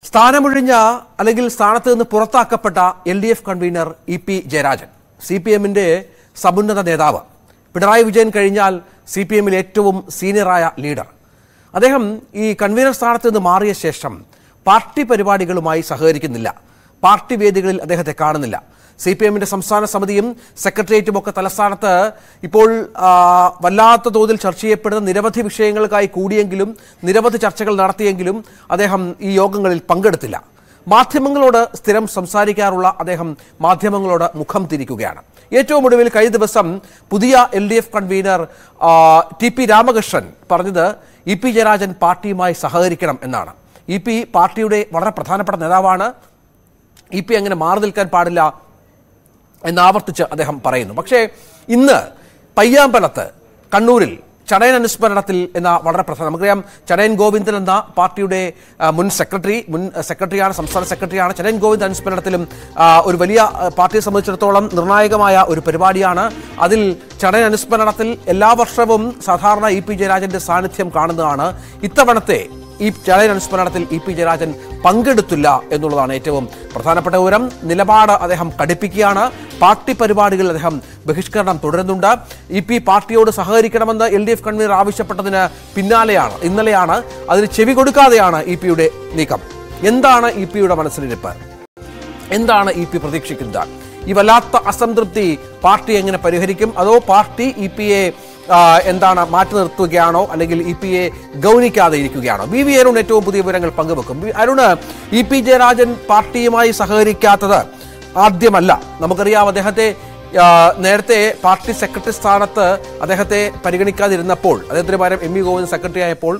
സ്ഥാനമൊഴിഞ്ഞ അല്ലെങ്കിൽ സ്ഥാനത്ത് നിന്ന് പുറത്താക്കപ്പെട്ട L D F convener E P Jayarajan C P എമ്മിന്റെ സമുന്നത നേതാവ് പിണറായി വിജയൻ കഴിഞ്ഞാൽ സി പി എമ്മിൽ ഏറ്റവും സീനിയറായ ലീഡർ അദ്ദേഹം ഈ കൺവീനർ സ്ഥാനത്ത് നിന്ന് മാറിയ ശേഷം പാർട്ടി പരിപാടികളുമായി സഹകരിക്കുന്നില്ല പാർട്ടി വേദികളിൽ അദ്ദേഹത്തെ കാണുന്നില്ല സി പി എമ്മിന്റെ സംസ്ഥാന സമിതിയും സെക്രട്ടേറിയറ്റും ഒക്കെ തലസ്ഥാനത്ത് ഇപ്പോൾ ആ, വല്ലാത്ത തോതിൽ ചർച്ച ചെയ്യപ്പെടുന്ന നിരവധി വിഷയങ്ങൾക്കായി കൂടിയെങ്കിലും നിരവധി ചർച്ചകൾ നടത്തിയെങ്കിലും അദ്ദേഹം ഈ യോഗങ്ങളിൽ പങ്കെടുത്തില്ല മാധ്യമങ്ങളോട് സ്ഥിരം സംസാരിക്കാറുള്ള അദ്ദേഹം മാധ്യമങ്ങളോട് മുഖം തിരിക്കുകയാണ് ഏറ്റവും ഒടുവിൽ കഴിഞ്ഞ ദിവസം പുതിയ എൽ ഡി എഫ് കൺവീനർ ആ, ടി പി രാമകൃഷ്ണൻ പറഞ്ഞത് ഇ പി ജയരാജൻ പാർട്ടിയുമായി സഹകരിക്കണം എന്നാണ് ഇ പി പാർട്ടിയുടെ വളരെ പ്രധാനപ്പെട്ട നേതാവാണ് ഇ പി അങ്ങനെ മാറി നിൽക്കാൻ പാടില്ല എന്നാവർത്തിച്ച് അദ്ദേഹം പറയുന്നു പക്ഷേ ഇന്ന് പയ്യാമ്പലത്ത് കണ്ണൂരിൽ ചടയൻ അനുസ്മരണത്തിൽ എന്ന വളരെ പ്രധാനം നമുക്കറിയാം ചടയൻ ഗോവിന്ദൻ എന്ന പാർട്ടിയുടെ ആ, മുൻ സെക്രട്ടറി മുൻ ആ, സെക്രട്ടറിയാണ് സംസ്ഥാന സെക്രട്ടറിയാണ് ചടയൻ ഗോവിന്ദൻ അനുസ്മരണത്തിലും ആ, ഒരു വലിയ ആ, പാർട്ടിയെ സംബന്ധിച്ചിടത്തോളം നിർണായകമായ ഒരു പരിപാടിയാണ് അതിൽ ചടയൻ അനുസ്മരണത്തിൽ എല്ലാ വർഷവും സാധാരണ ഇ പി ജയരാജന്റെ സാന്നിധ്യം കാണുന്നതാണ് ഇത്തവണത്തെ ഈ ചടയൻ അനുസ്മരണത്തിൽ ഇ പി ജയരാജൻ പങ്കെടുത്തില്ല എന്നുള്ളതാണ് ഏറ്റവും പ്രധാനപ്പെട്ട വിവരം നിലപാട് അദ്ദേഹം കടുപ്പിക്കുകയാണ് പാർട്ടി പരിപാടികളിൽ അദ്ദേഹം ബഹിഷ്കരണം തുടരുന്നുണ്ട് ഇ പി പാർട്ടിയോട് സഹകരിക്കണമെന്ന് എൽ ഡി എഫ് കൺവീനർ ആവശ്യപ്പെട്ടതിന് പിന്നാലെയാണ് ഇന്നലെയാണ് അതിന് ചെവി കൊടുക്കാതെയാണ് ഇ പിയുടെ നീക്കം എന്താണ് ഇ പിയുടെ മനസ്സിലിരിപ്പ് എന്താണ് ഇ പി പ്രതീക്ഷിക്കുന്നത് ഈ വല്ലാത്ത അസംതൃപ്തി പാർട്ടി എങ്ങനെ പരിഹരിക്കും അതോ പാർട്ടി ഇ പി എ എന്താണ് മാറ്റി നിർത്തുകയാണോ അല്ലെങ്കിൽ ഇ പി എ ഗൗനിക്കാതെ ഇരിക്കുകയാണോ ബി വി അരുൺ ഏറ്റവും പുതിയ വിവരങ്ങൾ പങ്കുവെക്കും ബി- അരുണ് ഇ പി ജയരാജൻ പാർട്ടിയുമായി സഹകരിക്കാത്തത് ആദ്യമല്ല നമുക്കറിയാം അദ്ദേഹത്തെ ആ, നേരത്തെ പാർട്ടി സെക്രട്ടറി സ്ഥാനത്ത് അദ്ദേഹത്തെ പരിഗണിക്കാതിരുന്നപ്പോൾ അദ്ദേഹത്തിന് പകരം എം വി ഗോവിന്ദൻ സെക്രട്ടറി ആയപ്പോൾ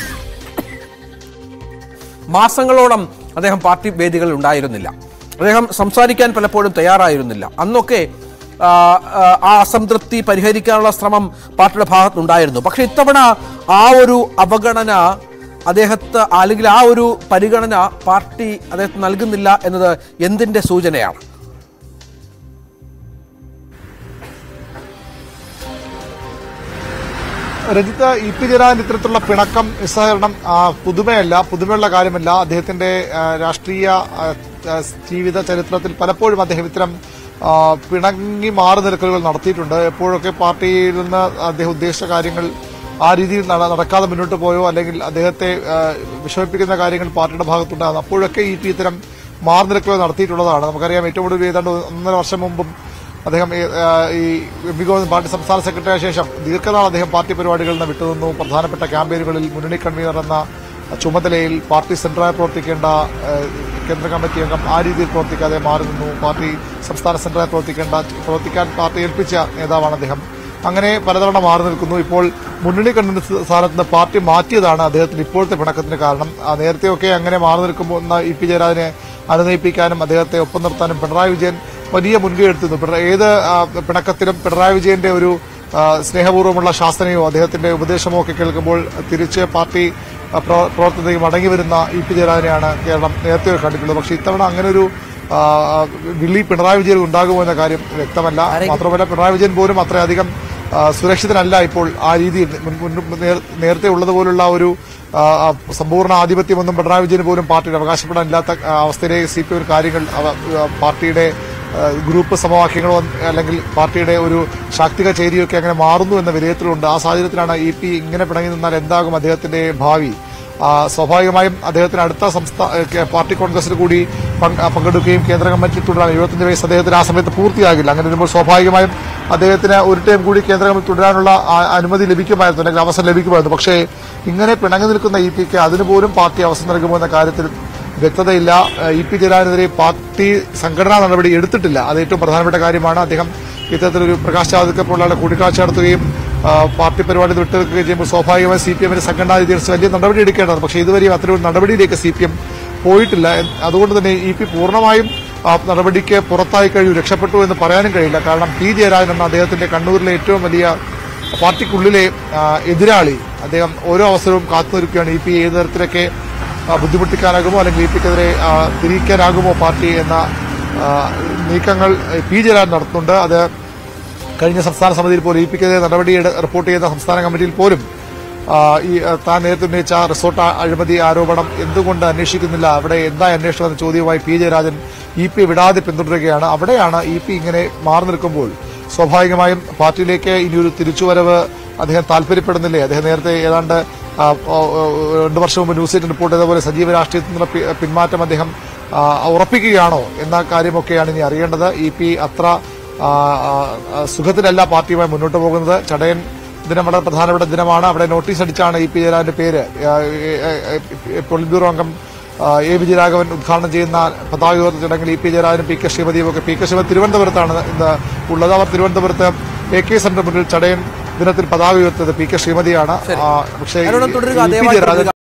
മാസങ്ങളോളം അദ്ദേഹം പാർട്ടി വേദികളിൽ ഉണ്ടായിരുന്നില്ല അദ്ദേഹം സംസാരിക്കാൻ പലപ്പോഴും തയ്യാറായിരുന്നില്ല അന്നൊക്കെ ആ, ആ, ആ അസംതൃപ്തി പരിഹരിക്കാനുള്ള ശ്രമം പാർട്ടിയുടെ ഭാഗത്തുനിന്നുണ്ടായിരുന്നു പക്ഷെ ഇത്തവണ ആ ഒരു അവഗണന അദ്ദേഹത്തെ അല്ലെങ്കിൽ ആ ഒരു പരിഗണന പാർട്ടി അദ്ദേഹത്തിന് നൽകുന്നില്ല എന്നത് എന്തിന്റെ സൂചനയാണ് രജിത്ത് ഇ പി ജയരാജൻ ഇത്തരത്തിലുള്ള പിണക്കം നിസ്സഹകരണം ആ, പുതുമയല്ല പുതുമയുള്ള കാര്യമല്ല അദ്ദേഹത്തിന്റെ ആ, രാഷ്ട്രീയ ആ, ആ, ജീവിത ചരിത്രത്തിൽ പലപ്പോഴും അദ്ദേഹം ഇത്തരം ആ, പിണങ്ങി മാറി നിൽക്കലുകൾ നടത്തിയിട്ടുണ്ട് എപ്പോഴൊക്കെ പാർട്ടിയിൽ നിന്ന് അദ്ദേഹം ഉദ്ദേശിച്ച കാര്യങ്ങൾ ആ രീതിയിൽ നട- നടക്കാതെ മുന്നോട്ട് പോയോ അല്ലെങ്കിൽ അദ്ദേഹത്തെ ആ, വിഷമിപ്പിക്കുന്ന കാര്യങ്ങൾ പാർട്ടിയുടെ ഭാഗത്തുണ്ടാകുന്നു അപ്പോഴൊക്കെ ഇ പി ഇത്തരം മാറി നിൽക്കലുകൾ നടത്തിയിട്ടുള്ളതാണ് നമുക്കറിയാം ഏറ്റവും കൂടുതൽ ഏതാണ്ട് ഒന്നര വർഷം മുമ്പും അദ്ദേഹം ഈ, ആ, ഈ എം വി ഗോവിന്ദൻ പാർട്ടി സംസ്ഥാന സെക്രട്ടറി ആയ ശേഷം ദീർഘനാൾ അദ്ദേഹം പാർട്ടി പരിപാടികളിൽ നിന്ന് വിട്ടുനിന്നു പ്രധാനപ്പെട്ട ക്യാമ്പയിനുകളിൽ മുന്നണി കൺവീനർ എന്ന ചുമതലയിൽ പാർട്ടി സെന്ററായി പ്രവർത്തിക്കേണ്ട ആ, കേന്ദ്ര കമ്മിറ്റി അംഗം ആ രീതിയിൽ പ്രവർത്തിക്കാതെ മാറി നിന്നു പാർട്ടി സംസ്ഥാന സെന്ററായി പ്രവർത്തിക്കേണ്ട പ്രവർത്തിക്കാൻ പാർട്ടി ഏൽപ്പിച്ച നേതാവാണ് അദ്ദേഹം അങ്ങനെ പലതവണ മാറി നിൽക്കുന്നു ഇപ്പോൾ മുന്നണി കൺവീനർ സ്ഥാനത്ത് നിന്ന് പാർട്ടി മാറ്റിയതാണ് അദ്ദേഹത്തിന് ഇപ്പോഴത്തെ പിണക്കത്തിന് കാരണം ആ, നേരത്തെയൊക്കെ അങ്ങനെ മാറി നിൽക്കുമ്പോൾ എന്ന ഇ പി ജയരാജനെ അനുനയിപ്പിക്കാനും അദ്ദേഹത്തെ ഒപ്പം നിർത്താനും പിണറായി വിജയൻ വലിയ മുൻകൈ എടുത്തിരുന്നു പിണ- ഏത് ആ, പിണക്കത്തിലും പിണറായി വിജയന്റെ ഒരു ആ, സ്നേഹപൂർവ്വമുള്ള ശാസനയോ അദ്ദേഹത്തിന്റെ ഉപദേശമോ ഒക്കെ കേൾക്കുമ്പോൾ തിരിച്ച് പാർട്ടി ആ, പ്രവ- പ്രവർത്തനത്തിലേക്ക് മടങ്ങി വരുന്ന ഇ പി ജയരാജനെയാണ് കേരളം നേരത്തെ കണ്ടിട്ടുള്ളത് പക്ഷേ ഇത്തവണ അങ്ങനെ ഒരു ആ, ആ, വിളി പിണറായി വിജയൻ ഉണ്ടാകുമോ എന്ന കാര്യം വ്യക്തമല്ല മാത്രമല്ല പിണറായി വിജയൻ പോലും അത്രയധികം ആ, സുരക്ഷിതനല്ല ഇപ്പോൾ ആ രീതിയിൽ മുൻ- മുൻ- നേർ- നേരത്തെ ഉള്ളതുപോലുള്ള ഒരു ആ, ആ, സമ്പൂർണ്ണ ആധിപത്യമൊന്നും പിണറായി വിജയന് പോലും പാർട്ടിയുടെ അവകാശപ്പെടാനില്ലാത്ത ആ, അവസ്ഥയിലേക്ക് സി പി എം കാര്യങ്ങൾ അവ- ആ, പാർട്ടിയുടെ ആ, ഗ്രൂപ്പ് സമവാക്യങ്ങളോ അല്ലെങ്കിൽ പാർട്ടിയുടെ ഒരു ശാക്തിക ചേരിയൊക്കെ അങ്ങനെ മാറുന്നു എന്ന വിലയിരുത്തലുണ്ട് ആ സാഹചര്യത്തിലാണ് ഇ പി ഇങ്ങനെ പിണങ്ങി നിന്നാൽ എന്താകും അദ്ദേഹത്തിന്റെ ഭാവി ആ, സ്വാഭാവികമായും അദ്ദേഹത്തിന് അടുത്ത സംസ്ഥാന പാർട്ടി കോൺഗ്രസിൽ കൂടി പങ്ക്- ആ, പങ്കെടുക്കുകയും കേന്ദ്ര കമ്മിറ്റി തുടരാൻ എഴുപത്തഞ്ച് വയസ്സ് അദ്ദേഹത്തിന് ആ സമയത്ത് പൂർത്തിയാകില്ല അങ്ങനെ വരുമ്പോൾ സ്വാഭാവികമായും അദ്ദേഹത്തിന് ഒരു ടൈം കൂടി കേന്ദ്ര കമ്മിറ്റി തുടരാനുള്ള ആ, അനുമതി ലഭിക്കുമായിരുന്നു അല്ലെങ്കിൽ അവസരം ലഭിക്കുമായിരുന്നു പക്ഷേ ഇങ്ങനെ പിണങ്ങി നിൽക്കുന്ന ഇ പിക്ക് അതിന് പോലും പാർട്ടി അവസരം നൽകുമോ എന്ന കാര്യത്തിൽ വ്യക്തതയില്ല ഏഹ് ഇ പി ജയരാജനെതിരെ പാർട്ടി സംഘടനാ നടപടി എടുത്തിട്ടില്ല അത് ഏറ്റവും പ്രധാനപ്പെട്ട കാര്യമാണ് അദ്ദേഹം ഇത്തരത്തിലൊരു പ്രകാശ് ജാവ്ദേക്കർ പോലുള്ള കൂടിക്കാഴ്ച നടത്തുകയും ആ, പാർട്ടി പരിപാടി വിട്ടുവെക്കുകയും ചെയ്യുമ്പോൾ സ്വാഭാവികമായി സി പി എമ്മിന്റെ സംഘടനാ രീതിയിൽ വലിയ നടപടി എടുക്കേണ്ടതാണ് പക്ഷേ ഇതുവരെയും അത്തരം നടപടിയിലേക്ക് സി പി എം പോയിട്ടില്ല എൻ- അതുകൊണ്ട് തന്നെ ഇ പി പൂർണ്ണമായും ആ നടപടിക്ക് പുറത്തായി കഴിഞ്ഞു രക്ഷപ്പെട്ടു എന്ന് പറയാനും കഴിയില്ല കാരണം പി ജയരാജൻ എന്ന അദ്ദേഹത്തിന്റെ കണ്ണൂരിലെ ഏറ്റവും വലിയ പാർട്ടിക്കുള്ളിലെ ആ, എതിരാളി അദ്ദേഹം ഓരോ അവസരവും കാത്തുനിൽക്കുകയാണ് ഇ പി ഏത് തരത്തിലൊക്കെ ആ, ബുദ്ധിമുട്ടിക്കാനാകുമോ അല്ലെങ്കിൽ ഇ പിക്കെതിരെ ആ, തിരിക്കാനാകുമോ പാർട്ടി എന്ന ആ, നീക്കങ്ങൾ പി ജയരാജൻ നടത്തുന്നുണ്ട് അത് കഴിഞ്ഞ സംസ്ഥാന സമിതിയിൽ പോലും ഇ പിക്കെതിരെ നടപടി റിപ്പോർട്ട് ചെയ്ത സംസ്ഥാന കമ്മിറ്റിയിൽ പോലും ആ, ഈ ആ, താൻ നേരത്തെ ഉന്നയിച്ച റിസോർട്ട് ആ- അഴിമതി ആരോപണം എന്തുകൊണ്ട് അന്വേഷിക്കുന്നില്ല അവിടെ എന്താ അന്വേഷണം എന്ന ചോദ്യവുമായി പി ജയരാജൻ ഇ പി വിടാതെ പിന്തുടരുകയാണ് അവിടെയാണ് ഇ പി ഇങ്ങനെ മാറി നിൽക്കുമ്പോൾ സ്വാഭാവികമായും പാർട്ടിയിലേക്ക് ഇനിയൊരു തിരിച്ചുവരവ് അദ്ദേഹം താല്പര്യപ്പെടുന്നില്ലേ അദ്ദേഹം നേരത്തെ ഏതാണ്ട് ആ, ഓ, ഓ, രണ്ടു വർഷം മുമ്പ് ന്യൂസ് എയ്റ്റ് റിപ്പോർട്ട് ചെയ്തപോലെ സജീവ രാഷ്ട്രീയത്തിൽ നിന്നുള്ള പി- പിന്മാറ്റം അദ്ദേഹം ആ, ഉറപ്പിക്കുകയാണോ എന്ന കാര്യമൊക്കെയാണ് ഇനി അറിയേണ്ടത് ഇ പി അത്ര ആ, ആ, ആ, സുഖത്തിലല്ല പാർട്ടിയുമായി മുന്നോട്ട് പോകുന്നത് ചടയൻ ദിനം വളരെ പ്രധാനപ്പെട്ട ദിനമാണ് അവിടെ നോട്ടീസ് അടിച്ചാണ് ഇ പി ജയരാജന്റെ പേര് ആ, ഏ, ഏ, ഏ, പോളിറ്റ് ബ്യൂറോ അംഗം ആ, എ വിജയരാഘവൻ ഉദ്ഘാടനം ചെയ്യുന്ന പതാക ഉയർത്ത ചടങ്ങിൽ ഇ പി ജയരാജനും പി കെ ശ്രീമതിയും ഒക്കെ പി കെ ശ്രീമതി തിരുവനന്തപുരത്താണ് ഇന്ന് ഉള്ളത് അവർ തിരുവനന്തപുരത്ത് എ കെ സെന്റർ മുന്നിൽ ചടയൻ ദിനത്തിൽ പതാക ഉയർത്തിയത് പി കെ ശ്രീമതിയാണ് ആ, പക്ഷേ അതിനോട് തുടരുക ഇ പി ദയവായി ജയരാജൻ തുടരുക